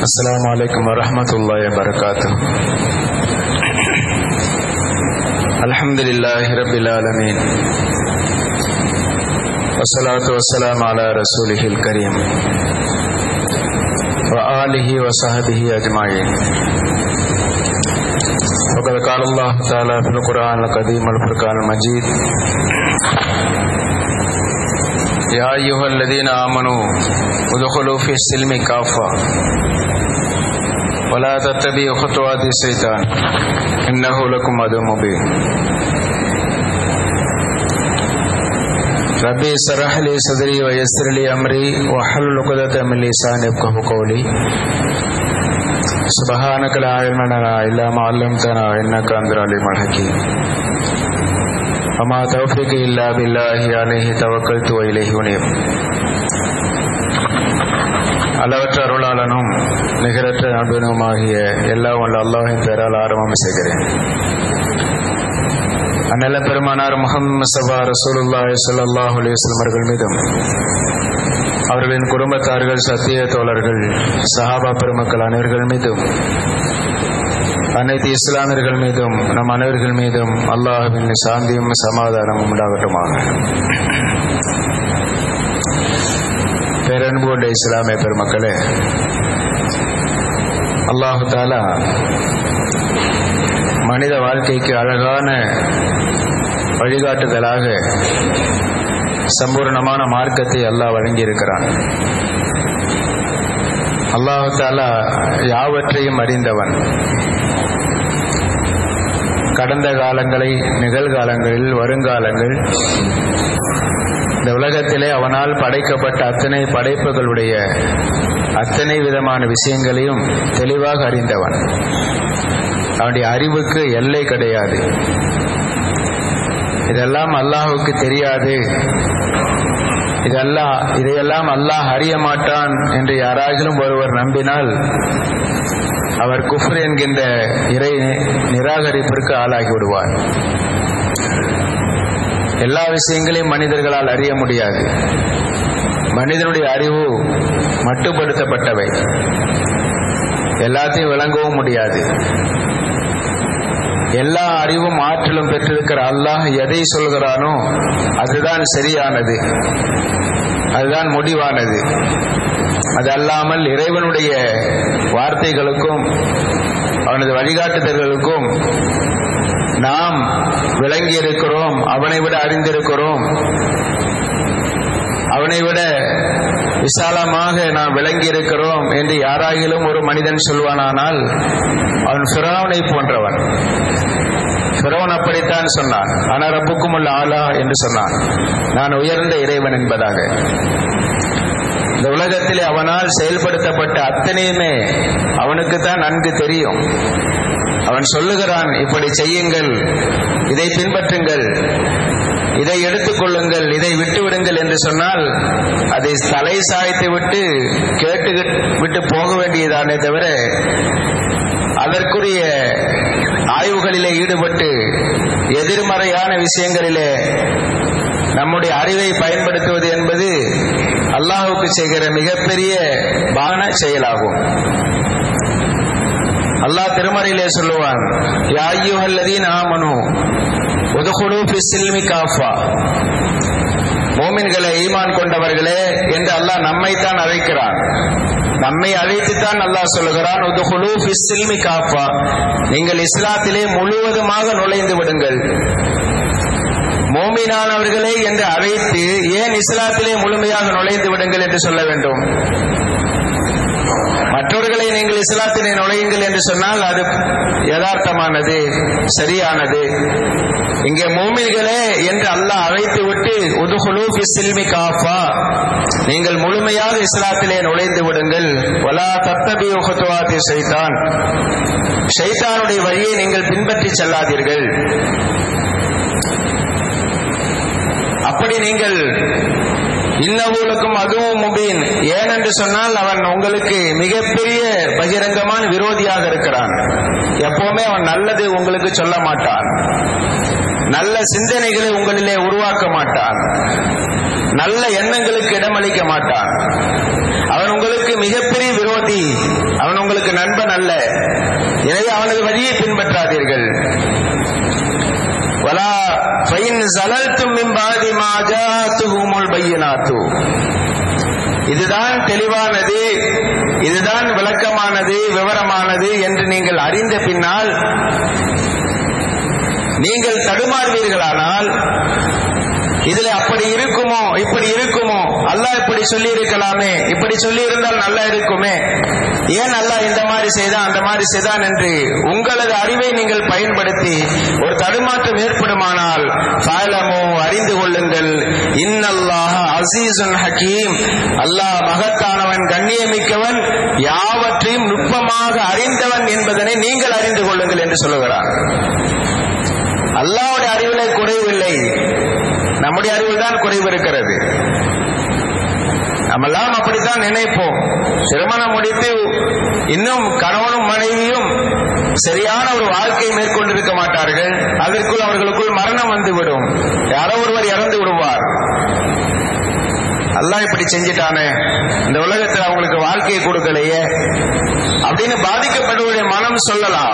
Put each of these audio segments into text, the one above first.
السلام عليكم ورحمة الله وبركاته الحمد لله رب العالمين والصلاة والسلام على رسوله الكريم وآله وصحبه أجمعين وقد قال الله تعالى في القرآن القديم والفرقان المجيد يا أيها الذين آمنوا ادخلوا في السلم كافة ولا تتبعوا خطوات الشيطان إنه لكم عدو مبين ربي اشرح لي صدري ويسر لي أمري واحلل عقدة من لساني يفقهوا قولي سبحانك لا علم لنا إلا ما علمتنا إنك أنت العليم الحكيم وما توفيقي إلا بالله عليه توكلت وإليه أنيب அளவற்ற அருளாளனும் நிகரற்ற நண்பனுமாகிய எல்லா வல்ல அல்லாஹின் பெயரால் ஆரம்பம் செய்கிறேன் அந்நில பெருமானார் முகமது சபா ரசூலுல்லாஹி ஸல்லல்லாஹு அலைஹி வஸல்லம் அவர்கள் மீதும் அவர்களின் குடும்பத்தார்கள் சத்திய தோழர்கள் சஹாபா பெருமக்கள் அனைவர்கள் மீதும் அனைத்து இஸ்லாமியர்கள் மீதும் நம் அனைவர்கள் மீதும் அல்லாஹுவின் சாந்தியும் சமாதானமும் உண்டாகட்டுமாக பேரன்பு கொண்ட இஸ்லாமிய பெருமக்களே அல்லாஹு தாலா மனித வாழ்க்கைக்கு அழகான வழிகாட்டுதலாக சம்பூர்ணமான மார்க்கத்தை அல்லாஹ் வழங்கியிருக்கிறான் அல்லாஹு தாலா யாவற்றையும் அறிந்தவன் கடந்த காலங்களை நிகழ்காலங்களில் வருங்காலங்கள் இந்த உலகத்திலே அவனால் படைக்கப்பட்ட அத்தனை படைப்புகளுடைய அத்தனை விதமான விஷயங்களையும் தெளிவாக அறிந்தவன் அவனுடைய அறிவுக்கு எல்லை கிடையாது இதெல்லாம் அல்லாஹுக்கு தெரியாது இதெல்லாம் இதையெல்லாம் அல்லாஹ் அறிய மாட்டான் என்று யாராகிலும் ஒருவர் நம்பினால் அவர் குஃப்ர் என்கின்ற இறை நிராகரிப்பிற்கு ஆளாகி விடுவார் எல்லா விஷயங்களையும் மனிதர்களால் அறிய முடியாது மனிதனுடைய அறிவு மட்டுப்படுத்தப்பட்டவை எல்லாத்தையும் விளங்கவும் முடியாது எல்லா அறிவும் ஆற்றலும் பெற்றிருக்கிற அல்லாஹ் எதை சொல்கிறானோ அதுதான் சரியானது அதுதான் முடிவானது அது அல்லாமல் இறைவனுடைய வார்த்தைகளுக்கும் அவனது வழிகாட்டுதல்களுக்கும் நாம் விளங்கி இருக்கிறோம் அவனை விட அறிந்திருக்கிறோம் அவனை விட விசாலமாக நாம் விளங்கி இருக்கிறோம் என்று யாராகிலும் ஒரு மனிதன் சொல்வானானால் அவன் பிறவனை போன்றவன் பிறவன் அப்படித்தான் சொன்னான் ஆனால் ரப்புக்கும் உள்ள ஆளா என்று சொன்னான் நான் உயர்ந்த இறைவன் என்பதாக இந்த உலகத்திலே அவனால் செயல்படுத்தப்பட்ட அத்தனையுமே அவனுக்குத்தான் நன்கு தெரியும் அவன் சொல்லுகிறான் இப்படி செய்யுங்கள் இதை பின்பற்றுங்கள் இதை எடுத்துக்கொள்ளுங்கள் இதை விட்டு விடுங்கள் என்று சொன்னால் அதை தலை சாய்த்து விட்டு கேட்டு விட்டு போக வேண்டியதானே தவிர அதற்குரிய ஆய்வுகளிலே ஈடுபட்டு எதிர்மறையான விஷயங்களிலே நம்முடைய அறிவை பயன்படுத்துவது என்பது அல்லாஹுக்கு செய்கிற மிகப்பெரிய பான செயலாகும் அல்லாஹ் திருமறையிலே சொல்லுவான் யாயுஹல்லதீன் ஆமனு உதுகுலு ஃபி சில்மி காஃபா மோமின்களை ஈமான் கொண்டவர்களே என்று அல்லாஹ் நம்மைத்தான் அழைக்கிறான் நம்மை அழைத்துத்தான் அல்லாஹ் சொல்லுகிறான் உதுகுலு ஃபி சில்மி காஃபா நீங்கள் இஸ்லாத்திலே முழுவதுமாக நுழைந்து விடுங்கள் மோமினானவர்களே என்று அழைத்து ஏன் இஸ்லாத்திலே முழுமையாக நுழைந்து விடுங்கள் என்று சொல்ல வேண்டும் மற்றவர்களை நீங்கள் இஸ்லாத்தினை நுழையுங்கள் என்று சொன்னால் அது யதார்த்தமானது சரியானது இங்கே மூமின்களே என்று அல்லாஹ் அழைத்து விட்டு உதுகுலு சில்மி காஃபா நீங்கள் முழுமையாக இஸ்லாத்திலே நுழைந்து விடுங்கள் வலா தத்தபி உகத்துவாதி சைத்தான் ஷைத்தானுடைய வழியை நீங்கள் பின்பற்றி செல்லாதீர்கள் அப்படி நீங்கள் இன்னவூலுக்கும் அதுவும் முபீன் ஏனென்று சொன்னால் அவன் உங்களுக்கு மிகப்பெரிய பகிரங்கமான விரோதியாக இருக்கிறான் எப்பவுமே அவன் நல்லது உங்களுக்கு சொல்ல மாட்டான் நல்ல சிந்தனைகளை உங்களிலே உருவாக்க மாட்டான் நல்ல எண்ணங்களுக்கு இடமளிக்க மாட்டான் அவன் உங்களுக்கு மிகப்பெரிய விரோதி அவன் உங்களுக்கு நண்பன் அல்ல எனவே அவனது வழியை பின்பற்றாதீர்கள் வலா ஃபைன் சலல்தும் மின் பாதி மா ஜாத்துஹுமுல் பையினாத்து இதுதான் தெளிவானது இதுதான் விளக்கமானது விவரமானது என்று நீங்கள் அறிந்த பின்னால் நீங்கள் தடுமாறுவீர்களானால் இதுல அப்படி இருக்குமோ இப்படி இருக்குமோ அல்லாஹ் இப்படி சொல்லி இருக்கலாமே இப்படி சொல்லி இருந்தால் நல்லா இருக்குமே ஏன் அல்லாஹ் இந்த மாதிரி செய்தான் அந்த மாதிரி செய்தான் என்று உங்களது அறிவை நீங்கள் பயன்படுத்தி ஒரு தடுமாற்றம் ஏற்படுமானால் பாலமோ அறிந்து கொள்ளுங்கள் இன்னல்லாஹ அசீசுன் ஹக்கீம் அல்லாஹ் மகத்தானவன் கண்ணியமிக்கவன் யாவற்றையும் நுட்பமாக அறிந்தவன் என்பதனை நீங்கள் அறிந்து கொள்ளுங்கள் என்று சொல்லுகிறார் அல்லாவுடைய அறிவிலே குறைவில்லை நம்முடைய அறிவில் தான் குறைவு இருக்கிறது நம்மெல்லாம் அப்படித்தான் நினைப்போம் திருமணம் முடித்து இன்னும் கணவனும் மனைவியும் சரியான ஒரு வாழ்க்கையை மேற்கொண்டிருக்க மாட்டார்கள் அதற்குள் அவர்களுக்குள் மரணம் வந்துவிடும் யாரோ ஒருவர் இறந்து விடுவார் அல்லாஹ் இப்படி செஞ்சிட்டானே இந்த உலகத்தில் அவங்களுக்கு வாழ்க்கையை கொடுக்கலையே அப்படின்னு பாதிக்கப்படுவதை மனம் சொல்லலாம்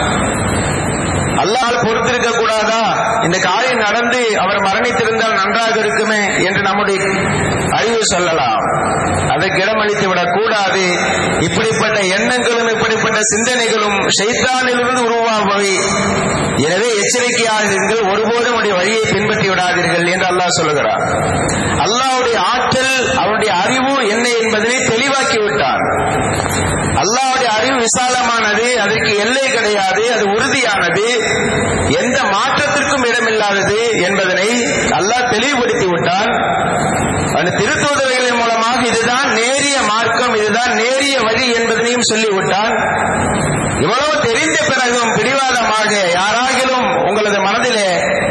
அல்லாஹ் பொறுத்திருக்க கூடாதா இந்த காரியம் நடந்து அவர் மரணித்திருந்தால் நன்றாக இருக்குமே என்று நம்முடைய அறிவு சொல்லலாம் அதற்கு இடமளித்து விடக் கூடாது இப்படிப்பட்ட எண்ணங்களும் இப்படிப்பட்ட சிந்தனைகளும் ஷைத்தானிலிருந்து உருவாகுவை எனவே எச்சரிக்கையாக இருங்கள் ஒருபோதும் உடைய வழியை பின்பற்றி விடாதீர்கள் என்று அல்லாஹ் சொல்லுகிறார் அல்லாஹ்வுடைய ஆற்றல் அவருடைய அறிவு என்ன என்பதனை தெளிவாக்கி விட்டார் அல்லாஹ்வுடைய அறிவு விசாலமானது அதற்கு எல்லை கிடையாது அது உறுதியானது எந்த மாற்றத்திற்கும் இடமில்லாதது என்பதனை அல்லாஹ் தெளிவுபடுத்தி விட்டான் அந்த திருத்தூதர்களின் மூலமாக இதுதான் நேரிய மார்க்கம் இதுதான் நேரிய வழி என்பதனையும் சொல்லிவிட்டான் இவ்வளவு தெரிந்த பிறகும் பிடிவாதமாக யாராகிலும் உங்களது மனதிலே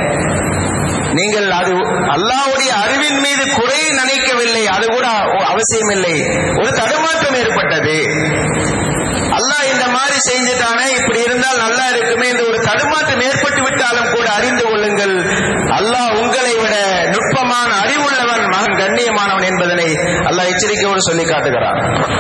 நீங்கள் அது அல்லாவுடைய அறிவின் மீது குறை நினைக்கவில்லை அது கூட அவசியமில்லை ஒரு தடுமாற்றம் ஏற்பட்டது அல்லாஹ் இந்த மாதிரி செஞ்சுட்டானே இப்படி இருந்தால் நல்லா இருக்குமே என்று ஒரு தடுமாற்றம் ஏற்பட்டு விட்டாலும் கூட அறிந்து கொள்ளுங்கள் அல்லாஹ் உங்களை விட நுட்பமான அறிவுள்ளவன் மகன் கண்ணியமானவன் என்பதனை அல்லாஹ் எச்சரிக்கையோடு சொல்லி காட்டுகிறான்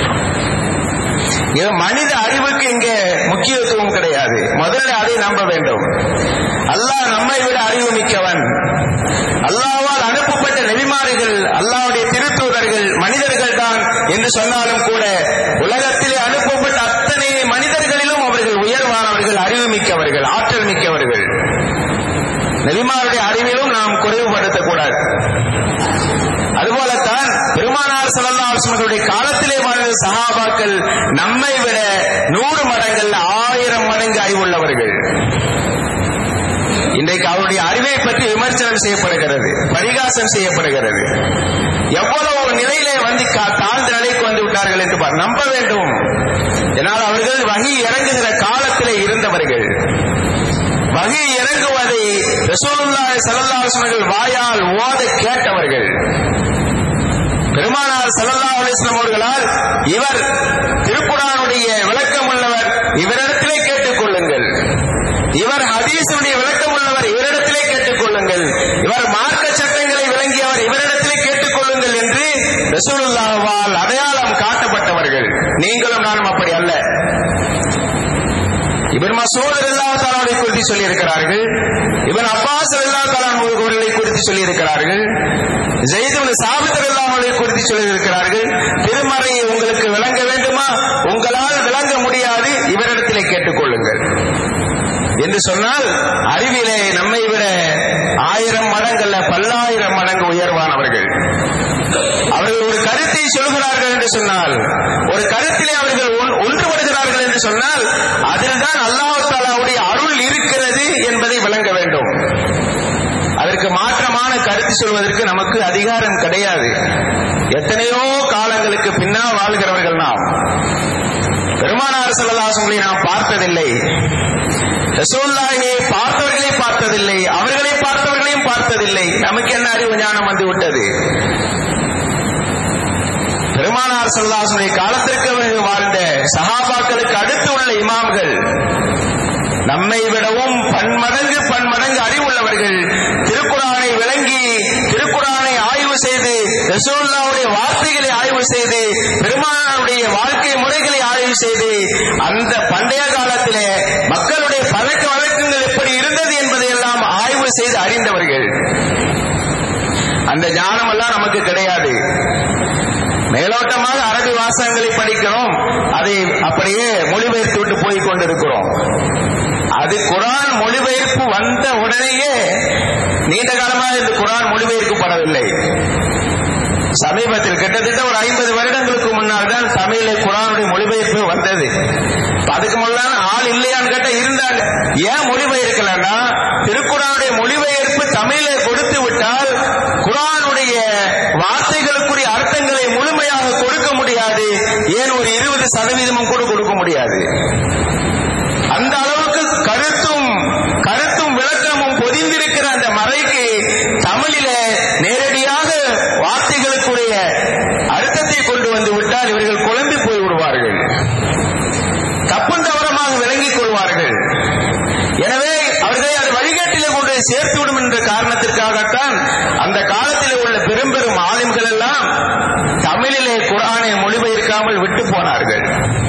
இது மனித அறிவுக்கு இங்கே முக்கியத்துவம் கிடையாது முதல்ல அதை நம்ப வேண்டும் அல்லாஹ் நம்மை விட அறிவு மிக்கவன் அல்லாவால் அனுப்பப்பட்ட நெறிமாறுகள் அல்லாவுடைய திருத்தூதர்கள் மனிதர்கள் தான் என்று சொன்னாலும் கூட உலகத்திலே அனுப்பப்பட்ட அத்தனை மனிதர்களிலும் அவர்கள் உயர்வானவர்கள் அறிவு மிக்கவர்கள் ஆற்றல் மிக்கவர்கள் நெறிமாருடைய அறிவிலும் நாம் குறைவுபடுத்தக்கூடாது அதுபோலத்தான் பெருமானார் சல்லாஹர்களுடைய காலத்திலே வாழ்ந்த சகாபாக்கள் நம்மை விட நூறு மடங்கள் ஆயிரம் மடங்கு அறிவுள்ளவர்கள் இன்றைக்கு அவருடைய அறிவை பற்றி விமர்சனம் செய்யப்படுகிறது பரிகாசம் செய்யப்படுகிறது எவ்வளவு நிலையிலே வந்து தாழ்ந்த நிலைக்கு வந்து விட்டார்கள் என்று நம்ப வேண்டும் என்னால் அவர்கள் வகி இறங்குகிற காலத்திலே இருந்தவர்கள் வகி இறங்குவதை ரசூலுல்லாஹி ஸல்லல்லாஹு அலைஹி வஸல்லம் வாயால் ஓத கேட்டவர்கள் பெருமானார் ஸல்லல்லாஹு அலைஹி வஸல்லம் அவர்களால் இவர் திருக்குறானுடைய விளக்கம் உள்ளவர் இவரிடத்திலே கேட்டுக்கொள்ளுங்கள் இவர் ஹதீஸுடைய விளக்கம் உள்ளவர் இவரிடத்திலே கேட்டுக்கொள்ளுங்கள் இவர் மார்க்க சட்டங்களை விளங்கியவர் இவரிடத்திலே கேட்டுக்கொள்ளுங்கள் என்று ரசூலுல்லாஹால் அடையாளம் காட்டப்பட்டவர்கள் நீங்களும் நானும் அப்படி அல்ல இவன் மசூத் அல்லா தாலாவை குறித்து சொல்லி இருக்கிறார்கள் இவன் அப்பாஸ் அல்லா தாலான் அவர்களை குறித்து சொல்லி இருக்கிறார்கள் ஜெயிதுல் சாபித் அல்லாமலை குறித்து சொல்லி இருக்கிறார்கள் திருமறையை உங்களுக்கு விளங்க வேண்டுமா உங்களால் விளங்க முடியாது இவரிடத்திலே கேட்டுக்கொள்ளுங்கள் என்று சொன்னால் அறிவிலே நம்மை விட ஆயிரம் மடங்கள்ல பல்லாயிரம் மடங்கு உயர்வானவர்கள் அவர்கள் ஒரு கருத்தை சொல்கிறார்கள் என்று சொன்னால் ஒரு கருத்திலே அவர்கள் ஒன்றுபடுகிறார்கள் என்று சொன்னால் அதில் தான் அல்லாஹு தாலாவுடைய அருள் இருக்கிறது என்பதை விளங்க வேண்டும் அதற்கு மாற்றமான கருத்து சொல்வதற்கு நமக்கு அதிகாரம் கிடையாது எத்தனையோ காலங்களுக்கு பின்னால் வாழ்கிறவர்கள் நாம் பெருமானார் செல்லதாசங்களை நாம் பார்த்ததில்லை ரசூல்லாயை பார்த்தவர்களை பார்த்ததில்லை அவர்களை பார்த்தவர்களையும் பார்த்ததில்லை நமக்கு என்ன அறிவு ஞானம் வந்து விட்டது பெருமானார் சல்லாசனுடைய காலத்திற்கு பிறகு வாழ்ந்த சஹாபாக்களுக்கு அடுத்து உள்ள இமாம்கள் நம்மை விடவும் பன்மடங்கு பன்மடங்கு அறிவுள்ளவர்கள் திருக்குறானை விளங்கி திருக்குறானை ஆய்வு செய்து ரசூல்லாவுடைய வார்த்தைகளை ஆய்வு செய்து பெருமானாருடைய வாழ்க்கை முறைகளை ஆய்வு செய்து அந்த பண்டைய காலத்திலே மக்களுடைய பழக்க வழக்கங்கள் எப்படி இருந்தது என்பதை எல்லாம் ஆய்வு செய்து அறிந்தவர்கள் அந்த ஞானம் எல்லாம் நமக்கு கிடையாது மேலோட்டமாக அரபி வாசகங்களை படிக்கிறோம் அதை அப்படியே மொழிபெயர்த்து விட்டு போய் கொண்டிருக்கிறோம் அது குரான் மொழிபெயர்ப்பு வந்த உடனேயே நீண்ட காலமாக இந்த குரான் மொழிபெயர்க்கப்படவில்லை சமீபத்தில் கிட்டத்தட்ட ஒரு ஐம்பது வருடங்களுக்கு முன்னால் தான் தமிழில் குரானுடைய மொழிபெயர்ப்பு வந்தது அதுக்கு முன்னால ஆள் இல்லையான்னு கேட்டா இருந்தாங்க ஏன் மொழிபெயர்க்கலன்னா திருக்குறானுடைய மொழிபெயர்ப்பு தமிழிலே கொடுத்து விட்டால் குரானுடைய வார்த்தைகளுக்குரிய அர்த்தங்களை முழுமையாக கொடுக்க முடியாது ஏன் ஒரு இருபது சதவீதமும் கூட கொடுக்க முடியாது அந்த அளவுக்கு கருத்தும் கருத்தும் விளக்கமும் பொதிந்திருக்கிற அந்த மறைக்கு தமிழில நேரடியாக வார்த்தைகளுக்குரிய அர்த்தத்தை கொண்டு வந்து விட்டால் இவர்கள் குழம்பி போய் விடுவார்கள் தப்பும் தவறமாக விளங்கிக் கொள்வார்கள் எனவே அவர்களை அது வழிகாட்டிலே கொண்டு சேர்த்துவிடும் என்ற காரணத்திற்காகத்தான் அந்த காலத்தில் உள்ள பெரும் பெரும் ஆலிம்கள் எல்லாம் தமிழிலே குரானை மொழிபெயர்க்காமல் விட்டு போனார்கள்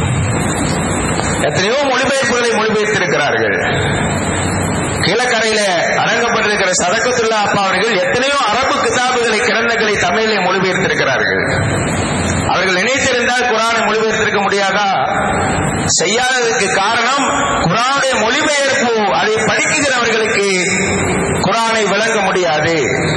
எத்தனையோ மொழிபெயர்ப்புகளை மொழிபெயர்த்திருக்கிறார்கள் கீழக்கரையில அரங்கப்பட்டிருக்கிற சதக்கத்துல்லா அப்பா அவர்கள் எத்தனையோ அரபு கிதாபுகளை கிரந்தங்களை தமிழிலே மொழிபெயர்த்திருக்கிறார்கள் அவர்கள் நினைத்திருந்தால் குரானை மொழிபெயர்த்திருக்க முடியாதா செய்யாததற்கு காரணம் குரானுடைய மொழிபெயர்ப்பு அதை படிக்குகிறவர்களுக்கு குரானை விளங்க முடியாது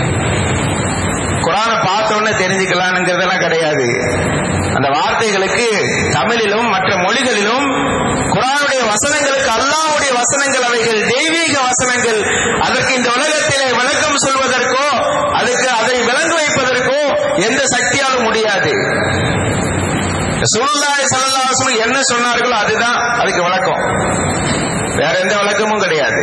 குரானை பார்த்தோன்னே தெரிஞ்சுக்கலாம்ங்கிறதெல்லாம் கிடையாது அந்த வார்த்தைகளுக்கு தமிழிலும் மற்ற மொழிகளிலும் குரானுடைய வசனங்களுக்கு அல்லாவுடைய வசனங்கள் அவைகள் தெய்வீக வசனங்கள் அதற்கு இந்த உலகத்திலே விளக்கம் சொல்வதற்கோ அதுக்கு அதை விளங்க வைப்பதற்கோ எந்த சக்தியாலும் முடியாது சுல்லாய் சல்லாசனம் என்ன சொன்னார்களோ அதுதான் அதுக்கு விளக்கம் வேற எந்த விளக்கமும் கிடையாது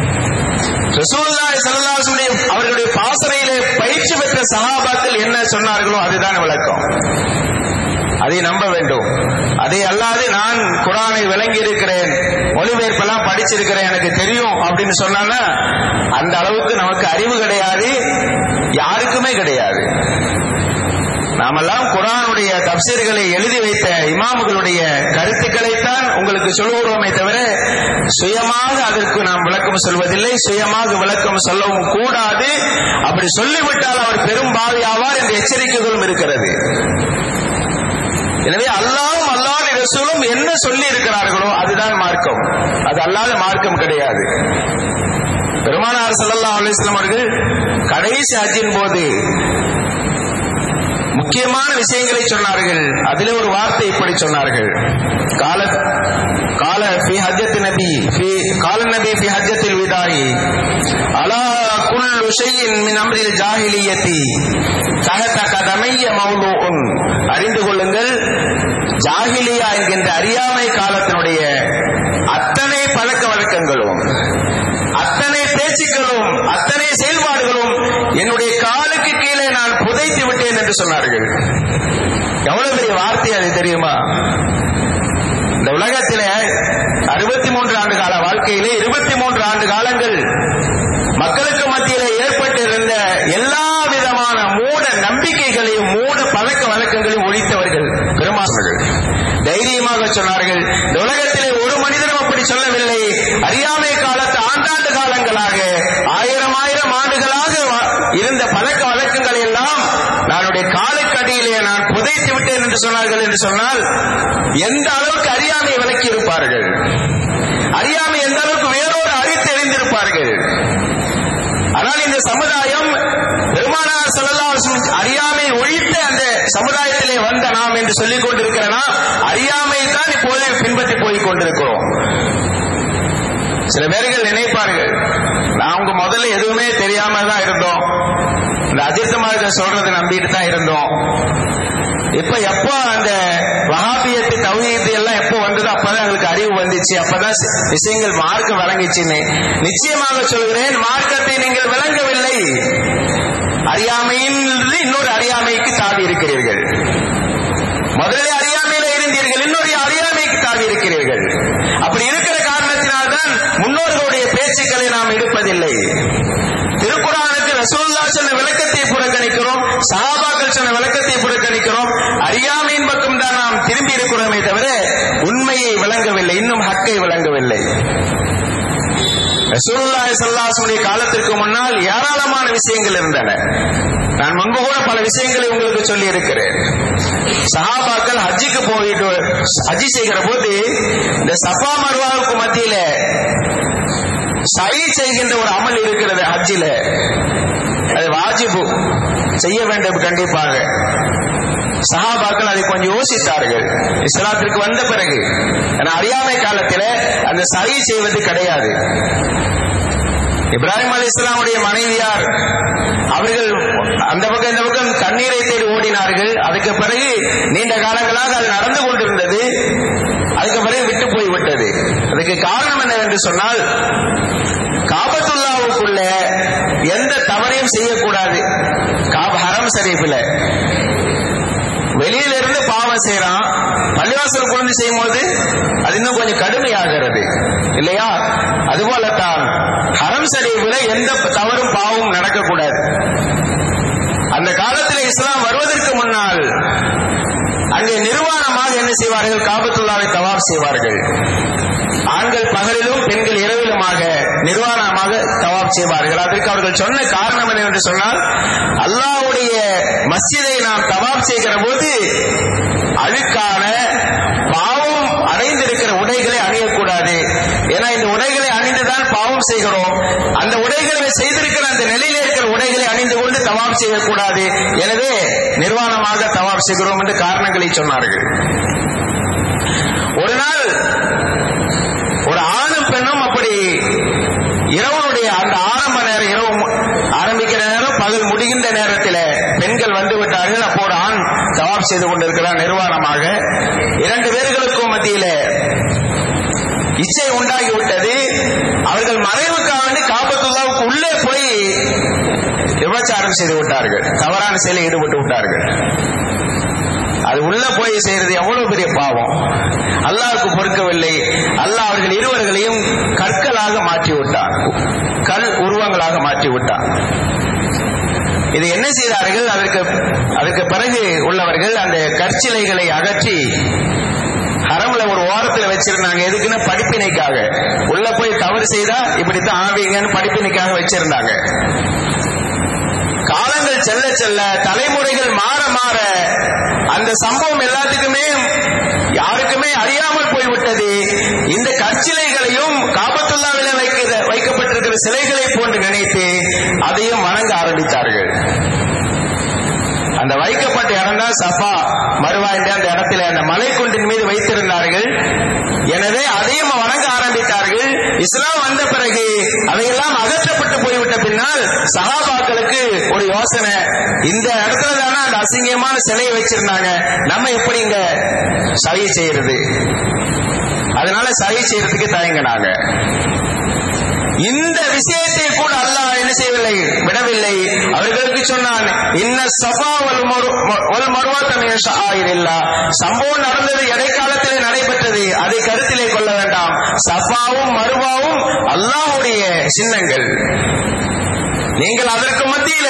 ரசூலுல்லாஹி ஸல்லல்லாஹு அவர்களுடைய பாசறையிலே பயிற்சி பெற்ற சஹாபாக்கள் என்ன சொன்னார்களோ அதுதான் விளக்கம் அதை நம்ப வேண்டும் அதை அல்லாது நான் குரானை விளங்கி இருக்கிறேன் மொழிபெயர்ப்பெல்லாம் படிச்சிருக்கிறேன் எனக்கு தெரியும் அப்படின்னு சொன்னா அந்த அளவுக்கு நமக்கு அறிவு கிடையாது யாருக்குமே கிடையாது நாமெல்லாம் குரானுடைய தப்சீர்களை எழுதி வைத்த இமாமுகளுடைய கருத்துக்களைத்தான் உங்களுக்கு சொல்லுகிறோமே தவிர சுயமாக அதற்கு நாம் விளக்கம் சொல்வதில்லை சுயமாக விளக்கம் சொல்லவும் கூடாது அப்படி சொல்லிவிட்டால் அவர் பெரும் பாவி ஆவார் என்ற எச்சரிக்கைகளும் இருக்கிறது எனவே அல்லாவும் அல்லாஹ் ரசூலும் என்ன சொல்லி இருக்கிறார்களோ அதுதான் மார்க்கம் அது அல்லாத மார்க்கம் கிடையாது பெருமானார் ஸல்லல்லாஹு அலைஹி வஸல்லம் அவர்கள் கடைசி ஹஜ்ஜின் போது முக்கியமான விஷயங்களை சொன்னார்கள் அதிலே ஒரு வார்த்தை இப்படி சொன்னார்கள் கால கால ஃபி ஹஜ்ஜத் நபி ஃபி கால நபி ஃபி ஹஜ்ஜத்தில் விதாயி அலா குல்லு ஷைஇன் மின் அம்ரில் ஜாஹிலியத்தி தஹத கதமைய மௌலூஉன் அறிந்து கொள்ளுங்கள் ஜாஹிலியா என்கின்ற அறியாமை காலத்தினுடைய அத்தனை பழக்க வழக்கங்களும் அத்தனை பேச்சுக்களும் அத்தனை செயல்பாடுகளும் என்னுடைய காலுக்கு கீழே நான் புதைத்து விட்டேன் என்று சொன்னார்கள் எவ்வளவு பெரிய வார்த்தை அது தெரியுமா இந்த உலகத்திலே அறுபத்தி மூன்று ஆண்டு கால வாழ்க்கையிலே இருபத்தி மூன்று ஆண்டு காலங்கள் மக்களுக்கு மத்தியிலே ஏற்பட்டிருந்த எல்லா விதமான மூட நம்பிக்கைகளையும் மூட பழக்க வழக்கங்களையும் ஒழித்தவர்கள் பெருமானர்கள் தைரியமாக சொன்னார்கள் இந்த உலகத்திலே ஒரு மனிதனும் அப்படி சொல்லவில்லை அறியாமை காலத்து ஆண்டாண்டு காலங்களாக ஆயிரம் ஆயிரம் ஆண்டுகளாக வ- இருந்த பழக்க வழக்கங்களை எல்லாம் நானுடைய காலுக்கடியிலே நான் புதைத்து விட்டேன் என்று சொன்னார்கள் என்று சொன்னால் எந்த அளவுக்கு அறியாமை விலக்கி இருப்பார்கள் அறியாமை எந்த அளவுக்கு வேரோடு அழித்தெறிந்திருப்பார்கள் ஆனால் இந்த சமுதாயம் பெருமானார் ஸல்லல்லாஹு அலைஹி வஸல்லம் அறியாமை ஒழித்த அந்த சமுதாயத்திலே வந்த நாம் என்று சொல்லிக் கொண்டிருக்கிற நாம் அறியாமை தான் இப்போது பின்பற்றி போய் கொண்டிருக்கிறோம் சில பேர்கள் நினைப்பார்கள் நாங்க முதல்ல எதுவுமே தெரியாம தான் இருந்தோம் இந்த அஜித்தமாக சொல்றதை நம்பிட்டு தான் இருந்தோம் இப்ப எப்போ அந்த வஹாபியத்து தௌஹீத் எல்லாம் எப்போ வந்ததோ அப்பதான் எங்களுக்கு அறிவு வந்துச்சு அப்பதான் சி- விஷயங்கள் மார்க்கம் விளங்கிச்சுன்னு நிச்சயமாக சொல்கிறேன் மார்க்கத்தை நீங்கள் விளங்கவில்லை அறியாமையிலிருந்து இன்னொரு அறியாமைக்கு தாவி இருக்கிறீர்கள் முதலில் அறியாமையில இருந்தீர்கள் இன்னொரு அறியாமைக்கு தாவி இருக்கிறீர்கள் அப்படி இருக்கிற காரணத்தினால்தான் முன்னோர்களுடைய பேச்சுக்களை நாம் எடுப்பதில்லை திருக்குறானுக்கு ரசூல்லா சொன்ன விளக்கத்தை புறக்கணிக்கிறோம் சஹாபாக்கள் சொன்ன விளக்கத்தை புறக்கணிக்கிறோம் அறியாமையின் பக்கம் தான் நாம் திரும்பி இருக்கிறோமே தவிர உண்மையை விளங்கவில்லை இன்னும் ஹக்கை விளங்கவில்லை ரசூலுல்லாஹி ஸல்லல்லாஹு காலத்திற்கு முன்னால் ஏராளமான விஷயங்கள் இருந்தன நான் முன்பு கூட பல விஷயங்களை உங்களுக்கு சொல்லி இருக்கிறேன் சஹாபாக்கள் ஹஜ்ஜுக்கு போயிட்டு ஹஜ்ஜி செய்கிற போது இந்த சஃபா மர்வாவுக்கு மத்தியில சை செய்கின்ற ஒரு அமல் இருக்கிறது ஹஜ்ஜில அது வாஜிபு செய்ய வேண்டும் கண்டிப்பாக சஹாபாக்கள் அதை கொஞ்சம் யோசித்தார்கள் இஸ்லாத்திற்கு வந்த பிறகு ஏன்னா அறியாமை காலத்தில் அந்த சரி செய்வது கிடையாது இப்ராஹிம் அலி இஸ்லாமுடைய மனைவியார் அவர்கள் அந்த பக்கம் இந்த பக்கம் தண்ணீரை தேடி ஓடினார்கள் அதுக்கு பிறகு நீண்ட காலங்களாக அது நடந்து கொண்டிருந்தது அதுக்கு பிறகு விட்டு போய்விட்டது அதுக்கு காரணம் என்னவென்று சொன்னால் காபத்துல்லாவுக்குள்ள எந்த தவறையும் செய்யக்கூடாது காப ஹரம் ஷரீஃபில் வெளியில இருந்து பாவம் செய்யறான் பள்ளிவாசல் குழந்தை செய்யும் போது அது இன்னும் கொஞ்சம் கடுமையாகிறது இல்லையா அதுபோல தான் ஹரம் ஷரீஃபில் எந்த தவறும் பாவமும் நடக்கக்கூடாது அந்த காலத்தில் இஸ்லாம் வருவதற்கு முன்னால் அங்கே நிர்வாணமாக என்ன செய்வார்கள் காபத்துல்லாவை தவாப் செய்வார்கள் ஆண்கள் பகலிலும் பெண்கள் இரவிலுமாக நிர்வாணமாக தவாப் செய்வார்கள் அதற்கு அவர்கள் சொன்ன காரணம் என்னவென்று சொன்னால் அல்லாவுடைய மஸ்ஜிதை நாம் தவாப் செய்கிற போது அழுக்கான பாவம் அடைந்திருக்கிற உடைகளை அணியக்கூடாது ஏன்னா இந்த உடைகளை அணிந்துதான் பாவம் செய்கிறோம் அந்த உடைகளை செய்திருக்கிற அந்த நிலையில இருக்கிற உடைகளை அணிந்து கொண்டு தவாப் செய்யக்கூடாது எனவே நிர்வாணமாக தவாப் செய்கிறோம் என்று காரணங்களை சொன்னார்கள் ஒரு நாள் ஒரு ஆணும் பெண்ணும் அப்படி இரவனுடைய அந்த ஆரம்ப நேரம் இரவு ஆரம்பிக்கிற நேரம் பகல் முடிகின்ற நேரத்தில் பெண்கள் வந்து விட்டார்கள் அப்போ ஒரு ஆண் தவாப் செய்து கொண்டிருக்கிறார் நிர்வாணமாக இரண்டு பேர்களுக்கும் மத்தியில இச்சை உண்டாகி விட்டது அவர்கள் மறைவுக்காக வேண்டி காபத்துல்லாவுக்கு உள்ளே போய் விபச்சாரம் செய்து விட்டார்கள் தவறான செயலில் ஈடுபட்டு விட்டார்கள் அது உள்ள போய் செய்யறது எவ்வளவு பெரிய பாவம் அல்லாவுக்கு பொறுக்கவில்லை அல்லாஹ் அவர்கள் இருவர்களையும் கற்களாக மாற்றி விட்டான் கல் உருவங்களாக மாற்றி விட்டான் இது என்ன செய்தார்கள் அதற்கு அதற்கு பிறகு உள்ளவர்கள் அந்த கற்சிலைகளை அகற்றி ஹரம்ல ஒரு ஓரத்துல வச்சிருந்தாங்க எதுக்குன்னு படிப்பினைக்காக உள்ள போய் தவறு செய்தா இப்படித்தான் ஆவீங்கன்னு படிப்பினைக்காக வச்சிருந்தாங்க காலங்கள் செல்ல செல்ல தலைமுறைகள் மாற மாற அந்த சம்பவம் எல்லாத்துக்குமே யாருக்குமே அறியாமல் போய்விட்டது இந்த கற்சிலைகளையும் காபத்துல்லாவில வைக்கிற வைக்கப்பட்டிருக்கிற சிலைகளை போன்று நினைத்து அதையும் வணங்க ஆரம்பித்தார்கள் அந்த வைக்கப்பட்ட இடம் தான் சஃபா மறுவா என்ற அந்த இடத்துல அந்த மலைக்குண்டின் மீது வைத்திருந்தார்கள் எனவே அதையும் வணங்க ஆரம்பித்தார்கள் இஸ்லாம் வந்த பிறகு அதையெல்லாம் அகற்றப்பட்டு போய்விட்ட பின்னால் சகாபாக்களுக்கு ஒரு யோசனை இந்த இடத்துல தானே அந்த அசிங்கமான சிலையை வச்சிருந்தாங்க நம்ம எப்படி இங்க சரி செய்யறது அதனால சரி செய்யறதுக்கு தயங்கினாங்க இந்த விஷயத்தை கூட அல்லாஹ் என்ன செய்யவில்லை விடவில்லை அவர்களுக்கு சொன்னான் இன்ன சபா வல் மருவாத்தமைய ஆயிரில்லா சம்பவம் நடந்தது இடைக்காலத்திலே நடைபெற்றது அதை கருத்திலே கொள்ள வேண்டாம் சஃபாவும் மருவாவும் அல்லாஹுடைய சின்னங்கள் நீங்கள் அதற்கு மத்தியில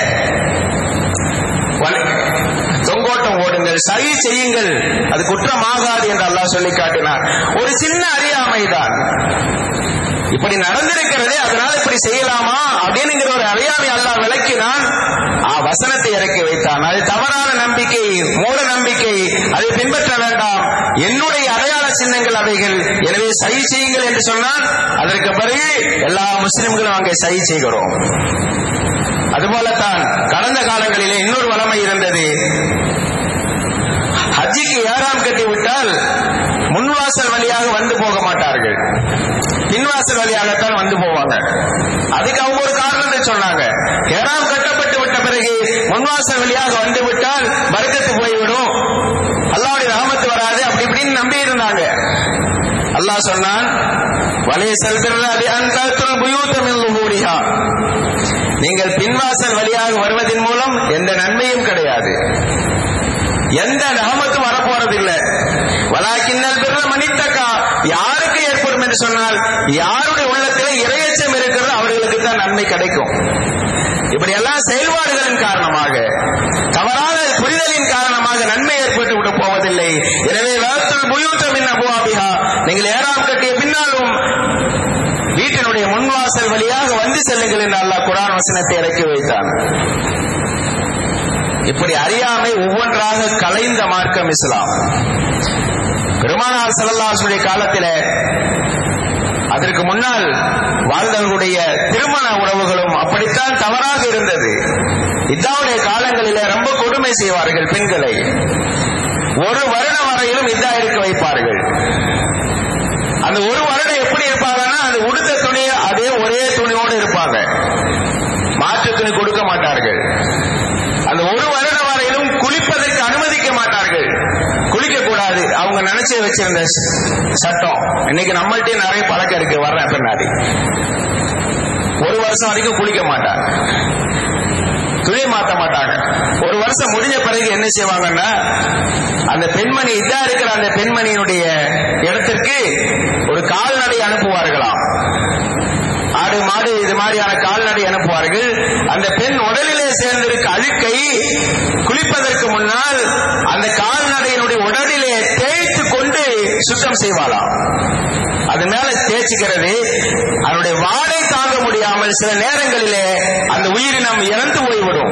தொங்கோட்டம் ஓடுங்கள் சரி செய்யுங்கள் அது குற்றமாகாது என்று அல்லாஹ் சொல்லி காட்டினார் ஒரு சின்ன அறியாமைதான் இப்படி நடந்திருக்கிறதே அதனால இப்படி செய்யலாமா அப்படின்னுங்கிற ஒரு அறியாமை அல்லாஹ் விளக்கினான் வசனத்தை இறக்கி வைத்தான் அது தவறான நம்பிக்கை மூட நம்பிக்கை அதை பின்பற்ற வேண்டாம் என்னுடைய அடையாள சின்னங்கள் அவைகள் எனவே சரி செய்யுங்கள் என்று சொன்னால் அதற்கு பிறகு எல்லா முஸ்லிம்களும் அங்கே சரி செய்கிறோம் அதுபோலத்தான் கடந்த காலங்களிலே இன்னொரு வளமை இருந்தது ஹஜ்ஜிக்கு ஏறாம் கட்டி விட்டால் முன்வாசல் வழியாக வந்து போக மாட்டார்கள் பின்வாசல் வழியாகத்தான் வந்து போவாங்க அதுக்கு அவங்க ஒரு காரணத்தை சொன்னாங்க ஏறாம் கட்டப்பட்டு விட்ட பிறகு முன்வாசல் வழியாக வந்து விட்டால் பறக்கத்து போய்விடும் அல்லாவுடைய ராமத்து வராது அப்படி இப்படின்னு நம்பி இருந்தாங்க அல்லாஹ் சொன்னான் வலைய செல்கிறது அந்த புயூத்தமில் ஊடியா நீங்கள் பின்வாசல் வழியாக வருவதன் மூலம் எந்த நன்மையும் கிடையாது எந்த நாமத்தும் வர போறதில்லை வலாக்கின்னல் பிற மனித்தக்கா யாருக்கு ஏற்படும் என்று சொன்னால் யாருடைய உள்ளத்தில் இரையச்சம் இருக்கிறதோ அவர்களுக்கு தான் நன்மை கிடைக்கும் இப்படி எல்லாம் செயல்பாடுகளின் காரணமாக தவறான புரிதலின் காரணமாக நன்மை ஏற்பட்டு விட்டு போவதில்லை எனவே வேலத்துள் புயூத்தம் என்ன அபுவாபிகா நீங்கள் ஏறாம் கட்டிய பின்னாலும் வீட்டினுடைய முன்வாசல் வழியாக வந்து செல்லுங்கள் என்று அல்லாஹ் குரான் வசனத்தை இறக்கி வைத்தான் இப்படி அறியாமை ஒவ்வொன்றாக கலைந்த மார்க்கம் இஸ்லாம் பெருமானார் செல்லல்லாசுடைய காலத்தில அதற்கு முன்னால் வாழ்ந்தவர்களுடைய திருமண உறவுகளும் அப்படித்தான் தவறாக இருந்தது இத்தாவுடைய காலங்களில ரொம்ப கொடுமை செய்வார்கள் பெண்களை ஒரு வருடம் வரையிலும் இதா இருக்க வைப்பார்கள் அந்த ஒரு வருடம் எப்படி இருப்பாங்கன்னா அந்த உடுத்த துணி அதே ஒரே துணியோடு இருப்பாங்க மாற்று துணி கொடுக்க மாட்டார்கள் அந்த ஒரு வருடம் வரையிலும் குளிப்பதற்கு அனுமதிக்க மாட்டார்கள் குளிக்க கூடாது அவங்க நினைச்சு வச்சிருந்த சட்டம் இன்னைக்கு நம்மள்ட்டே நிறைய பழக்கம் இருக்கு வர்றேன் பின்னாடி ஒரு வருஷம் வரைக்கும் குளிக்க மாட்டாங்க துணி மாத்த மாட்டாங்க ஒரு வருஷம் முடிஞ்ச பிறகு என்ன செய்வாங்கன்னா அந்த பெண்மணி இதா இருக்கிற அந்த பெண்மணியினுடைய இடத்திற்கு ஒரு கால்நடை அனுப்புவார்களாம் ஆடு மாடு இது மாதிரியான கால்நடை அனுப்புவார்கள் அந்த பெண் உடலிலே சேர்ந்திருக்க அழுக்கை குளிப்பதற்கு முன்னால் அந்த கால்நடையினுடைய உடலிலே தேய்த்து கொண்டு சுத்தம் செய்வாளாம் அது மேல தேய்ச்சிக்கிறது அதனுடைய வாடை தாங்க முடியாமல் சில நேரங்களிலே அந்த உயிரினம் இறந்து போய்விடும்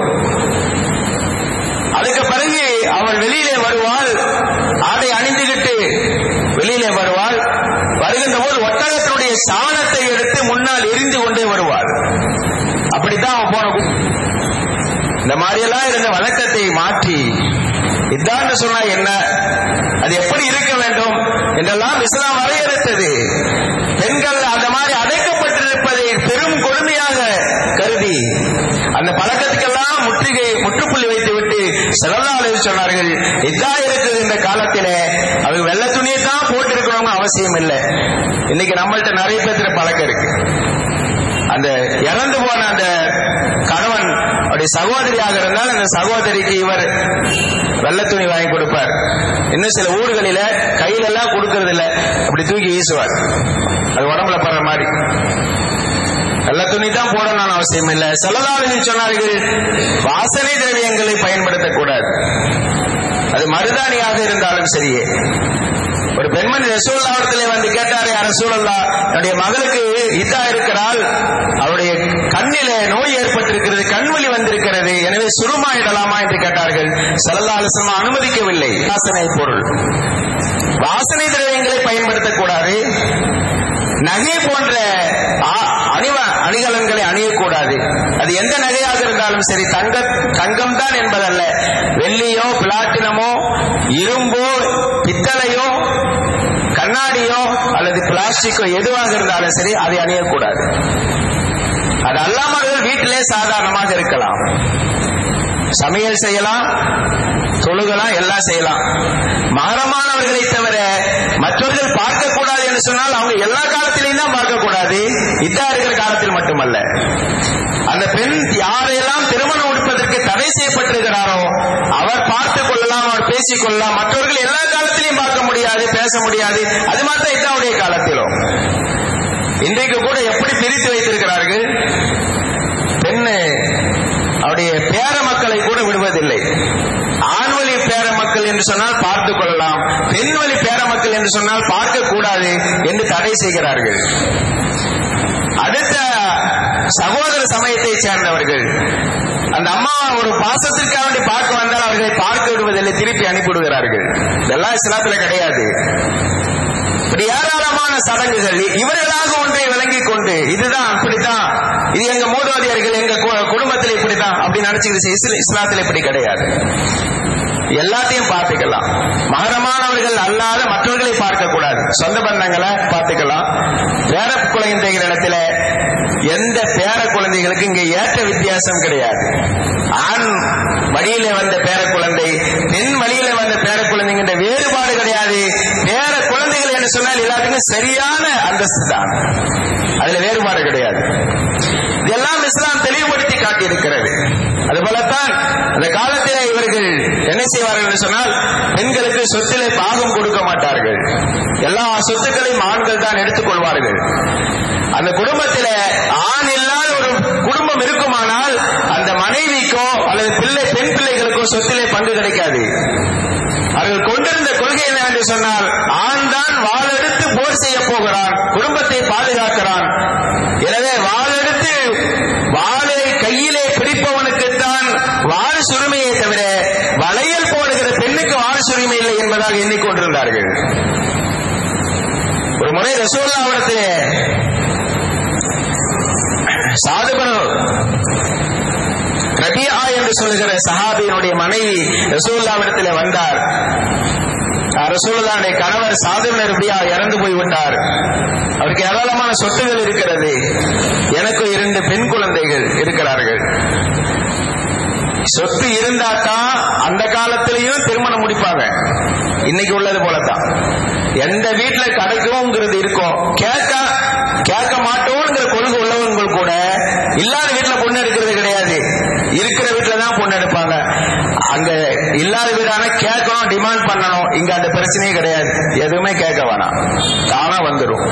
அதுக்கு பிறகு அவள் வெளியிலே வருவாள் ஆடை அணிந்துகிட்டு வெளியிலே வருவாள் வருகின்ற போது ஒட்டகத்தினுடைய சாணத்தை எடுத்து முன்னால் எரிந்து கொண்டே வருவாள் அப்படித்தான் அவன் போன இந்த மாதிரியெல்லாம் இருந்த வழக்கத்தை மாற்றி இதான் சொன்னா என்ன அது எப்படி இருக்க வேண்டும் என்றெல்லாம் இஸ்லாம் வரையறுத்தது பெண்கள் அந்த மாதிரி அடைக்கப்பட்டிருப்பதை பெரும் கொடுமையாக கருதி அந்த பழக்கத்துக்கெல்லாம் முற்றுகை முற்றுப்புள்ளி வைத்து விட்டு செலவாளர் சொன்னார்கள் இதா இருக்குது இந்த காலத்திலே அது வெள்ள துணியை தான் போட்டு இருக்கணும்னு அவசியம் இல்லை இன்னைக்கு நம்மள்ட்ட நிறைய பேர்த்துல பழக்கம் இருக்கு அந்த இறந்து போன அந்த கணவன் அவருடைய சகோதரியாக இருந்தால் அந்த சகோதரிக்கு இவர் வெள்ளை துணி வாங்கி கொடுப்பார் இன்னும் சில ஊர்களில கையில எல்லாம் கொடுக்கறது இல்ல அப்படி தூக்கி வீசுவார் அது உடம்புல படுற மாதிரி வெள்ளை துணி தான் போடணும்னு அவசியம் இல்லை செல்லதாளர்கள் சொன்னார்கள் வாசனை திரவியங்களை பயன்படுத்தக்கூடாது அது மருதாணியாக இருந்தாலும் சரியே ஒரு பெண்மணி ரசூல்லாவிடத்திலே வந்து கேட்டாரே அரசூலல்லா என்னுடைய மகளுக்கு இதா இருக்கிறாள் அவருடைய கண்ணிலே நோய் ஏற்பட்டிருக்கிறது கண்வலி வந்திருக்கிறது எனவே சுருமா இடலாமா என்று கேட்டார்கள் சல்லா அலிஸ்லமா அனுமதிக்கவில்லை வாசனை பொருள் வாசனை திரவியங்களை பயன்படுத்தக்கூடாது நகை போன்ற அணிவ அணிகலன்களை அணியக்கூடாது அது எந்த நகையாக இருந்தாலும் சரி தங்க தங்கம் தான் என்பதல்ல வெள்ளியோ பிளாட்டினமோ இரும்போ பித்தளையோ கண்ணாடியோ அல்லது பிளாஸ்டிக்கோ எதுவாக இருந்தாலும் சரி அதை அணியக்கூடாது அது அல்லாமல் வீட்டிலே சாதாரணமாக இருக்கலாம் சமையல் செய்யலாம் தொழுகலாம் எல்லாம் செய்யலாம் மகரமானவர்களை தவிர மற்றவர்கள் பார்க்கக்கூடாது என்று சொன்னால் அவங்க எல்லா காலத்திலையும் தான் பார்க்கக்கூடாது இதா இருக்கிற காலத்தில் மட்டுமல்ல அந்த பெண் யாரையெல்லாம் திருமணம் உடுப்பதற்கு தடை செய்யப்பட்டிருக்கிறாரோ அவர் பார்த்துக் கொள்ளலாம் அவர் பேசிக் கொள்ளலாம் மற்றவர்கள் எல்லா காலத்திலையும் பார்க்க முடியாது பேச முடியாது அது மாத்திரம் இதாவுடைய காலத்திலும் இன்றைக்கு கூட எப்படி பிரித்து வைத்திருக்கிறார்கள் பெண்ணு அவருடைய பேர மக்களை கூட விடுவதில்லை ஆண்வழி பேர மக்கள் என்று சொன்னால் பார்த்துக் கொள்ளலாம் பெண்வழி பேர மக்கள் என்று சொன்னால் பார்க்க கூடாது என்று தடை செய்கிறார்கள் அடுத்த சகோதர சமயத்தை சேர்ந்தவர்கள் அந்த அம்மா ஒரு பாசத்திற்காக வேண்டி பார்க்க வந்தால் அவர்களை பார்க்க விடுவதில்லை திருப்பி அனுப்பிவிடுகிறார்கள் இதெல்லாம் இஸ்லாத்துல கிடையாது இப்படி ஏராளமான சடங்குகள் இவர்களாக ஒன்றை விளங்கிக் கொண்டு இதுதான் அப்படித்தான் இது எங்க மூதாதையர்கள் எங்க குடும்பத்தில் இப்படித்தான் அப்படி நினைச்சுக்கிட்டு இஸ்லாத்தில் இப்படி கிடையாது எல்லாத்தையும் பார்த்துக்கலாம் மகரமானவர்கள் அல்லாத மற்றவர்களை பார்க்க கூடாது சொந்த பந்தங்களை பார்த்துக்கலாம் பேர குழந்தைகள் இடத்துல எந்த பேர குழந்தைகளுக்கு இங்க ஏற்ற வித்தியாசம் கிடையாது ஆண் வழியில வந்த பேர குழந்தை பெண் வழியில வந்த பேர குழந்தைங்கிற வேறுபாடு கிடையாது பேர குழந்தைகள் என்று சொன்னால் எல்லாத்துக்கும் சரியான அந்தஸ்து தான் அதுல வேறுபாடு கிடையாது இதெல்லாம் இஸ்லாம் தெளிவுபடுத்தி காட்டியிருக்கிறது அதுபோலத்தான் அந்த காலத்தில் இவர்கள் என்ன செய்வார்கள் என்று சொன்னால் பெண்களுக்கு சொத்தில சொத்திலே பாகம் கொடுக்க மாட்டார்கள் எல்லா சொத்துக்களையும் ஆண்கள் தான் எடுத்துக்கொள்வார்கள் அந்த குடும்பத்தில ஆண் இல்லாத ஒரு குடும்பம் இருக்குமானால் அந்த மனைவிக்கோ அல்லது பிள்ளை பெண் பிள்ளைகளுக்கோ சொத்திலே பங்கு கிடைக்காது அவர்கள் கொண்டிருந்த கொள்கை என்ன என்று சொன்னால் ஆண் தான் வாளெடுத்து போர் செய்ய போகிறான் குடும்பத்தை பாதுகாக்கிறான் எனவே வாளெடுத்து வாளை கையிலே பிடிப்பவனுக்குத்தான் வாரிசு உரிமையை தவிர வளையல் போடுகிற பெண்ணுக்கு வாரிசு உரிமை இல்லை என்பதாக எண்ணிக்கொண்டிருந்தார்கள் ஒரு முறை ரசோல்லாவிடத்திலே சாதுபனு ரபியா என்று சொல்லுகிற சஹாபியினுடைய மனைவி ரசூல்லாவிடத்தில் வந்தார் ரசூலுல்லாவுடைய கணவர் சாதுபன ரபியா இறந்து போய்விட்டார் அவருக்கு ஏராளமான சொத்துகள் இருக்கிறது எனக்கு இரண்டு பெண் குழந்தைகள் இருக்கிறார்கள் சொத்து இருந்தா தான் அந்த காலத்திலையும் திருமணம் முடிப்பாங்க இன்னைக்கு உள்ளது போலதான் எந்த வீட்டுல கிடைக்கும்ங்கிறது இருக்கும் கேட்க கேட்க மாட்டோம்ங்கிற கொள்கை உள்ளவங்க கூட இல்லாத வீட்டுல பொண்ணு எடுக்கிறது கிடையாது இருக்கிற வீட்டுல தான் பொண்ணு எடுப்பாங்க அங்க இல்லாத வீடான கேட்கணும் டிமாண்ட் பண்ணணும் இங்க அந்த பிரச்சனையே கிடையாது எதுவுமே கேட்க வேணாம் தானா வந்துடும்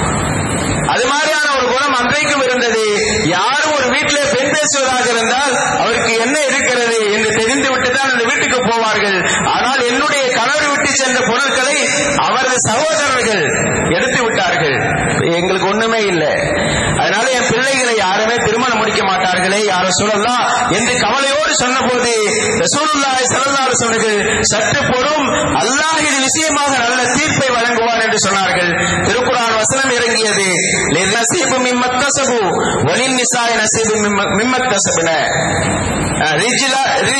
அது மாதிரியான ஒரு குணம் அன்றைக்கும் இருந்தது யாரும் ஒரு வீட்டிலே பெண் பேசுவதாக இருந்தால் அவருக்கு என்ன இருக்கிறது என்று தெரிந்து விட்டு தான் அந்த வீட்டுக்கு போவார்கள் ஆனால் என்னுடைய கணவர் விட்டு சென்ற பொருட்களை அவரது சகோதரர்கள் எடுத்து விட்டார்கள் எங்களுக்கு ஒண்ணுமே இல்லை அதனால என் பிள்ளைகளை யாருமே திருமணம் முடிக்க மாட்டார்களே யாரும் சொல்லலாம் என்று கவலையோடு சொன்னபோது ரசூலுல்லாஹி ஸல்லல்லாஹு அலைஹி வஸல்லம் சற்று பொறும் அல்லாஹ் இது விஷயமாக நல்ல தீர்ப்பை வழங்குவார் என்று சொன்னார்கள் திருக்குர்ஆன் வசனம் இறங்கியது லிநஸீபு மிம்மக்தஸபு வலின் நிசாய் நஸீபு மிம்மக்தஸபன ரிஜிலா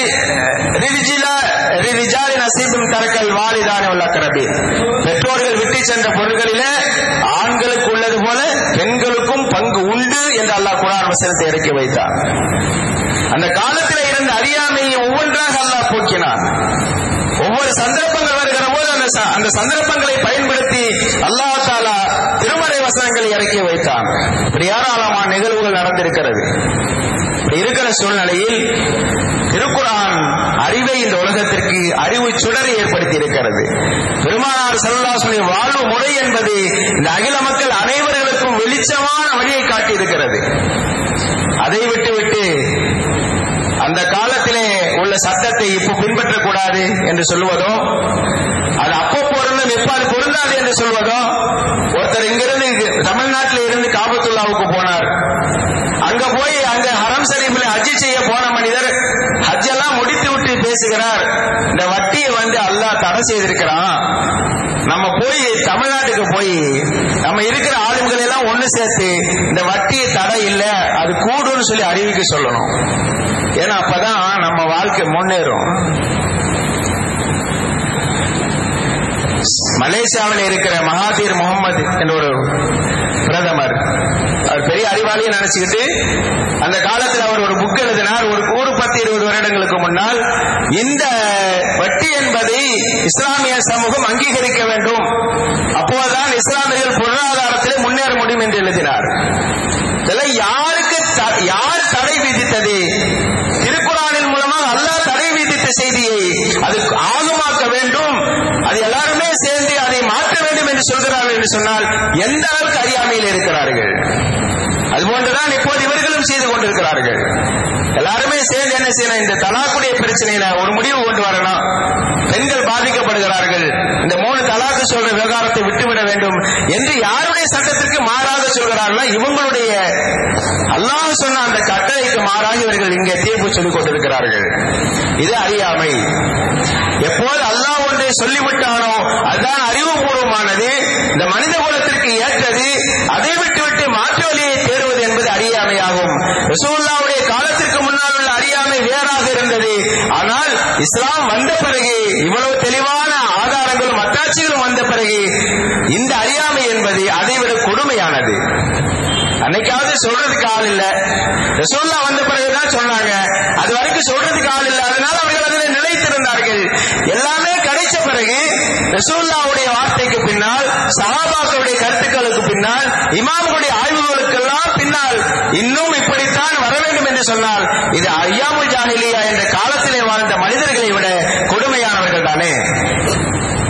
ரிஜிலா ரிஜாலி நசீபும் தரக்கல் வாலிதானே உள்ள கரபி பெற்றோர்கள் விட்டு சென்ற பொருள்களிலே ஆண்களுக்கு உள்ளது போல பெண்களுக்கும் பங்கு உண்டு என்று அல்லாஹ் குரான் வசனத்தை இறக்கி வைத்தார் அந்த காலத்தில் இருந்த அறியாமையை ஒவ்வொன்றாக அல்லாஹ் போக்கினான் ஒவ்வொரு சந்தர்ப்பங்கள் வருகிற போது அந்த அந்த சந்தர்ப்பங்களை பயன்படுத்தி அல்லாஹ் தாலா திருமறை வசனங்களை இறக்கி வைத்தான் இப்படி ஏராளமான நிகழ்வுகள் நடந்திருக்கிறது இப்படி இருக்கிற சூழ்நிலையில் திருக்குரான் அறிவை இந்த உலகத்திற்கு அறிவு சுடரை ஏற்படுத்தி இருக்கிறது பெருமானார் சல்லாசுடைய வாழ்வு முறை என்பது இந்த அகில மக்கள் அனைவர்களுக்கும் வெளிச்சமான வழியை காட்டி இருக்கிறது அதை விட்டுவிட்டு அந்த காலத்திலே உள்ள சட்டத்தை இப்போ பின்பற்றக்கூடாது என்று சொல்லுவதோ அது அப்போ பொருந்தும் எப்பாது பொருந்தாது என்று சொல்வதோ ஒருத்தர் இங்கிருந்து தமிழ்நாட்டில் இருந்து காபத்துல்லாவுக்கு போனார் அங்க போய் அங்க ஹரம் ஷரீஃபில் ஹஜ்ஜி செய்ய போன மனிதர் ஹஜ் எல்லாம் முடித்து விட்டு பேசுகிறார் இந்த வட்டியை வந்து அல்லாஹ் தடை செய்திருக்கிறான் நம்ம போய் தமிழ்நாட்டுக்கு போய் நம்ம இருக்கிற ஆளுங்களை எல்லாம் ஒண்ணு சேர்த்து இந்த வட்டியை தடை இல்லை அது கூடுன்னு சொல்லி அறிவிக்க சொல்லணும் ஏன்னா அப்பதான் நம்ம வாழ்க்கை முன்னேறும் மலேசியாவில் இருக்கிற மகாதீர் முகமது என்ற ஒரு பிரதமர் அவர் பெரிய அறிவாளியை நினைச்சுக்கிட்டு அந்த காலத்தில் அவர் ஒரு புக் எழுதினார் ஒரு ஒரு பத்து இருபது வருடங்களுக்கு முன்னால் இந்த வட்டி என்பதை இஸ்லாமிய சமூகம் அங்கீகரிக்க வேண்டும் அப்போதுதான் இஸ்லாமியர்கள் பொருளாதாரத்திலே முன்னேற முடியும் என்று எழுதினார் இதெல்லாம் யாருக்கு யார் தடை விதித்தது திருக்குறானின் மூலமாக அல்லாஹ் தடை விதித்த செய்தியை அது ஆகமாக்க வேண்டும் அது எல்லாருமே சேர்ந்து அதை மாற்ற வேண்டும் என்று சொல்கிறார்கள் என்று சொன்னால் எந்த அளவுக்கு அறியாமையில் இருக்கிறார்கள் அதுபோன்றுதான் இப்போது இவர்களும் செய்து கொண்டிருக்கிறார்கள் எல்லாருமே சேர்ந்து என்ன செய்யணும் இந்த தலாக்குடைய பிரச்சனையில ஒரு முடிவு கொண்டு வரணும் பெண்கள் பாதிக்கப்படுகிறார்கள் இந்த மூணு தலாக்கு சொல்ற விவகாரத்தை விட்டுவிட வேண்டும் என்று யாருடைய சட்டத்திற்கு மாறாக சொல்கிறார்கள் இவங்களுடைய அல்லாஹ் சொன்ன அந்த கட்டளைக்கு மாறாக இவர்கள் இங்கே தீர்ப்பு சொல்லிக் கொண்டிருக்கிறார்கள் இது அறியாமை எப்போது அல்லாஹ் ஒன்றை சொல்லிவிட்டானோ அதுதான் அறிவுபூர்வமானது இந்த மனித குலத்திற்கு ஏற்றது அதை விட்டுவிட்டு மாற்று வழியை தேடுவது என்பது அறியாமையாகும் ரசூல்லாவுடைய காலத்திற்கு முன்னால் உள்ள அறியாமை வேறாக இருந்தது ஆனால் இஸ்லாம் வந்த பிறகு இவ்வளவு தெளிவான ஆதாரங்களும் அத்தாட்சிகளும் வந்த பிறகு இந்த அறியாமை என்பது அதைவிட கொடுமையானது அன்னைக்காவது சொல்றதுக்கு ஆள் இல்ல ரசூல்லா வந்த பிறகுதான் சொன்னாங்க அது வரைக்கும் சொல்றதுக்கு ஆள் இல்ல அதனால அவர்கள் அதில் நிலைத்திருந்தார்கள் எல்லாமே கிடைச்ச பிறகு ரசூல்லாவுடைய வார்த்தைக்கு பின்னால் சஹாபாக்களுடைய கருத்துக்களுக்கு பின்னால் இமாம்களுடைய ஆய்வுகளுக்கெல்லாம் பின்னால் இன்னும் இப்படித்தான் வர வேண்டும் என்று சொன்னால் இது ஐயாமுல் ஜாஹிலியா என்ற காலத்திலே வாழ்ந்த மனிதர்களை விட கொடுமையானவர்கள் தானே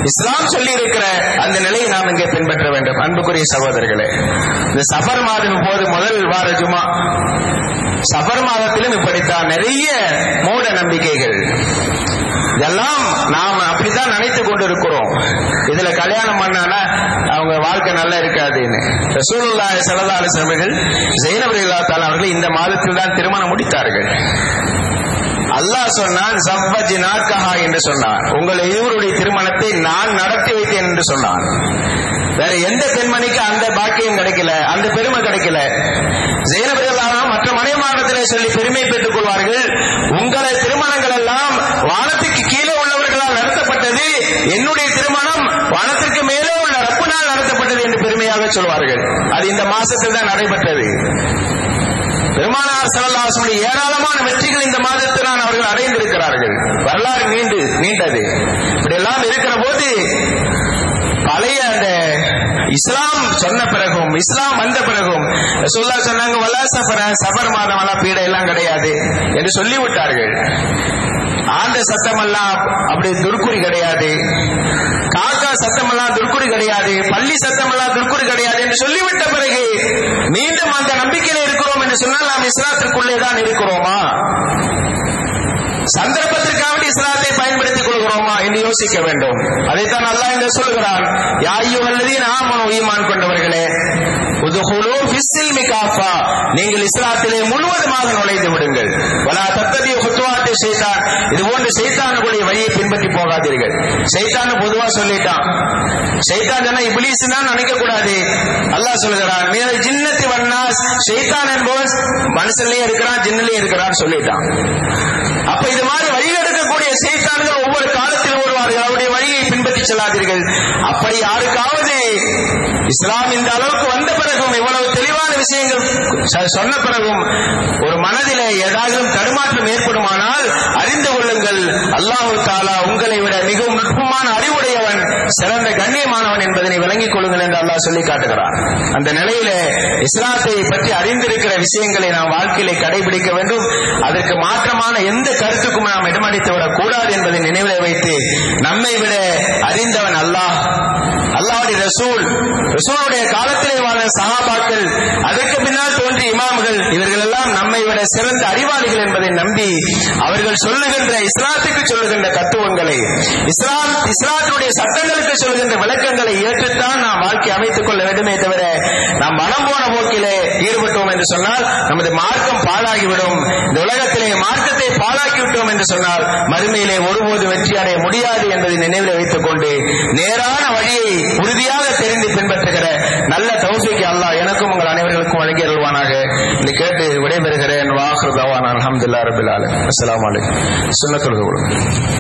இஸ்லாம் சொல்லி இருக்கிற அந்த நிலையை நாம் இங்கே பின்பற்ற வேண்டும் அன்புக்குரிய சகோதரர்களே இந்த சஃபர் மாதம் போது முதல் வார ஜுமா சஃபர் மாதத்திலும் இப்படித்தான் நிறைய மூட நம்பிக்கைகள் இதெல்லாம் நாம் அப்படித்தான் நினைத்து கொண்டிருக்கிறோம் இதுல கல்யாணம் பண்ணானா அவங்க வாழ்க்கை நல்லா இருக்காதுன்னு ரசூலுல்லாஹி ஸல்லல்லாஹு அலைஹி வஸல்லம் ஜெயினப் ரலியல்லாஹு அவர்கள் இந்த மாதத்தில் தான் திருமணம் முடித்தார்கள் அல்லாஹ் சொன்னான் சவ்வஜி நாக்கஹா என்று சொன்னான் உங்கள் இருவருடைய திருமணத்தை நான் நடத்தி வைத்தேன் என்று சொன்னான் வேற எந்த பெண்மணிக்கு அந்த பாக்கியம் கிடைக்கல அந்த பெருமை கிடைக்கல ஜெயனபிரலாம் மற்ற மனைமாடத்திலே சொல்லி பெருமை பெற்றுக் கொள்வார்கள் உங்களை திருமணங்கள் எல்லாம் வானத்துக்கு கீழே உள்ளவர்களால் நடத்தப்பட்டது என்னுடைய திருமணம் வானத்திற்கு மேலே உள்ள ரப்புனால் நடத்தப்பட்டது என்று பெருமையாக சொல்வார்கள் அது இந்த மாசத்தில் தான் நடைபெற்றது பெருமானார் சல்லாசனுடைய ஏராளமான வெற்றிகள் இந்த மாதத்தில் தான் அவர்கள் அடைந்திருக்கிறார்கள் வரலாறு நீண்டு நீண்டது இப்படி எல்லாம் இருக்கிற போது பழைய அந்த இஸ்லாம் சொன்ன பிறகும் இஸ்லாம் வந்த பிறகும் சொல்லா சொன்னாங்க வல்லா சஃபர சஃபர் மாதம் எல்லாம் பீடை எல்லாம் கிடையாது என்று சொல்லிவிட்டார்கள் ஆண்ட சத்தமெல்லாம் அப்படி துர்க்குறி கிடையாது காக்கா சத்தமெல்லாம் துர்க்குறி கிடையாது பள்ளி சத்தமெல்லாம் துர்க்குறி கிடையாது என்று சொல்லிவிட்ட பிறகு மீண்டும் அந்த நம்பிக்கையில் இருக்கிறோம் என்று சொன்னால் நாம் இஸ்லாத்திற்குள்ளே தான் இருக்கிறோமா சந்தர்ப்பத்திற்காக இஸ்லாத்தை பயன்படுத்திக் கொள்கிறோமா என்று யோசிக்க வேண்டும் அதைத்தான் அல்லாஹ் இங்க சொல்கிறான் யாயு அல்லது நாம ஈமான் கொண்டவர்களே உதுகுலு ஃபிஸ்ஸில்மி காஃபா நீங்கள் இஸ்லாத்திலே முழுவதுமாக நுழைந்து விடுங்கள் வலா தத்தபிய குத்துவாத்தை செய்தான் இது போன்ற செய்தானுடைய வழியை பின்பற்றி போகாதீர்கள் செய்தான் பொதுவா சொல்லிட்டான் செய்தான் சொன்னா இப்ளீஸ் தான் நினைக்க கூடாது அல்லாஹ் சொல்லுகிறான் மீது ஜின்னத்தி வண்ணாஸ் செய்தான் என்பவன் மனுஷன்லயும் இருக்கிறான் ஜின்னிலையும் இருக்கிறான் சொல்லிட்டான் அப்ப இது மாதிரி வழிகெடுக்கக்கூடிய செய்தான்கள் ஒவ்வொரு காலத்தில் வருவார்கள் அவருடைய வழியை பின்பற்றி செல்லாதீர்கள் அப்படி யாருக்காவது இஸ்லாம் இந்த அளவுக்கு வந்த பிறகும் இவ்வளவு தெளிவான விஷயங்கள் சொ- சொன்ன பிறகும் ஒரு மனதிலே ஏதாவது தடுமாற்றம் ஏற்படுமானால் அறிந்து கொள்ளுங்கள் அல்லாஹு தாலா உங்களை விட மிகவும் நுட்பமான அறிவுடையவன் சிறந்த கண்ணியமானவன் என்பதனை விளங்கிக் கொள்ளுங்கள் என்று அல்லாஹ் சொல்லி காட்டுகிறான் அந்த நிலையில இஸ்லாத்தை பற்றி அறிந்திருக்கிற விஷயங்களை நாம் வாழ்க்கையிலே கடைபிடிக்க வேண்டும் அதற்கு மாற்றமான எந்த கருத்துக்கும் நாம் இடமளித்து விடக் கூடாது என்பதை நினைவில் வைத்து நம்மை விட அறிந்தவன் அல்லாஹ் அல்லாஹ்வுடைய ரசூல் ரசூலுடைய காலத்திலே வாழ்ந்த சஹாபாக்கள் அதற்கு பின்னால் தோன்றிய இமாம்கள் இவர்கள் எல்லாம் நம்மை விட சிறந்த அறிவாளிகள் என்பதை நம்பி அவர்கள் சொல்லுகின்ற இஸ்லாத்துக்கு சொல்லுகின்ற தத்துவங்களை இஸ்லாம் இஸ்லாத்தினுடைய சட்டங்களுக்கு சொல்லுகின்ற விளக்கங்களை ஏற்றுத்தான் நாம் வாழ்க்கை அமைத்துக் கொள்ள வேண்டுமே தவிர நாம் மனம் போன போக்கிலே ஈடுபட்டோம் என்று சொன்னால் நமது மார்க்கம் பாழாகிவிடும் இந்த உலகத்திலே மார்க்கத்தை பாழாக்கி விட்டோம் என்று சொன்னால் மறுமையிலே ஒருபோது வெற்றி அடைய முடியாது என்பதை நினைவில் வைத்துக் கொண்டு நேரான வழியை உறுதியாக தெரிந்து பின்பற்றுகிற நல்ல தௌஃபிக்கு அல்லாஹ் எனக்கும் உங்கள் அனைவர்களுக்கும் வழங்கி அருள்வானாக இதை கேட்டு விடைபெறுகிறேன் வாஹர் தவான் அலமதுல்லா ரபில் அஸ்லாம் வலைக்கம் சுண்ணத்துலக